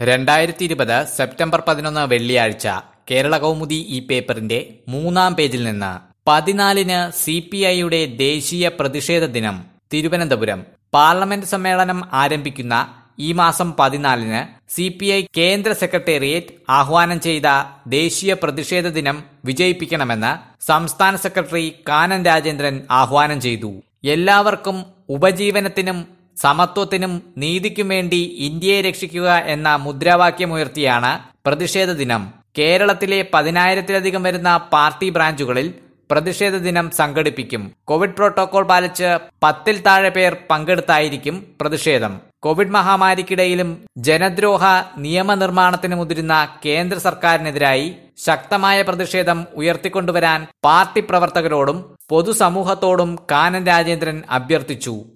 രണ്ടായിരത്തി ഇരുപത് സെപ്റ്റംബർ പതിനൊന്ന് വെള്ളിയാഴ്ച കേരള കൗമുദി ഈ പേപ്പറിന്റെ മൂന്നാം പേജിൽ നിന്ന് പതിനാലിന് സി പി ഐയുടെ ദേശീയ പ്രതിഷേധ ദിനം തിരുവനന്തപുരം പാർലമെന്റ് സമ്മേളനം ആരംഭിക്കുന്ന ഈ മാസം പതിനാലിന് സി പി ഐ കേന്ദ്ര സെക്രട്ടേറിയറ്റ് ആഹ്വാനം ചെയ്ത ദേശീയ പ്രതിഷേധ ദിനം വിജയിപ്പിക്കണമെന്ന് സംസ്ഥാന സെക്രട്ടറി കാനൻ രാജേന്ദ്രൻ ആഹ്വാനം ചെയ്തു എല്ലാവർക്കും ഉപജീവനത്തിനും സമത്വത്തിനും നീതിക്കും വേണ്ടി ഇന്ത്യയെ രക്ഷിക്കുക എന്ന മുദ്രാവാക്യമുയർത്തിയാണ് പ്രതിഷേധ ദിനം കേരളത്തിലെ പതിനായിരത്തിലധികം വരുന്ന പാർട്ടി ബ്രാഞ്ചുകളിൽ പ്രതിഷേധ ദിനം സംഘടിപ്പിക്കും കോവിഡ് പ്രോട്ടോകോൾ പാലിച്ച് പത്തിൽ താഴെ പേർ പങ്കെടുത്തായിരിക്കും പ്രതിഷേധം കോവിഡ് മഹാമാരിക്കിടയിലും ജനദ്രോഹ നിയമനിർമ്മാണത്തിന് മുതിരുന്ന കേന്ദ്ര സർക്കാരിനെതിരായി ശക്തമായ പ്രതിഷേധം ഉയർത്തിക്കൊണ്ടുവരാൻ പാർട്ടി പ്രവർത്തകരോടും പൊതുസമൂഹത്തോടും കാനൻ രാജേന്ദ്രൻ അഭ്യർത്ഥിച്ചു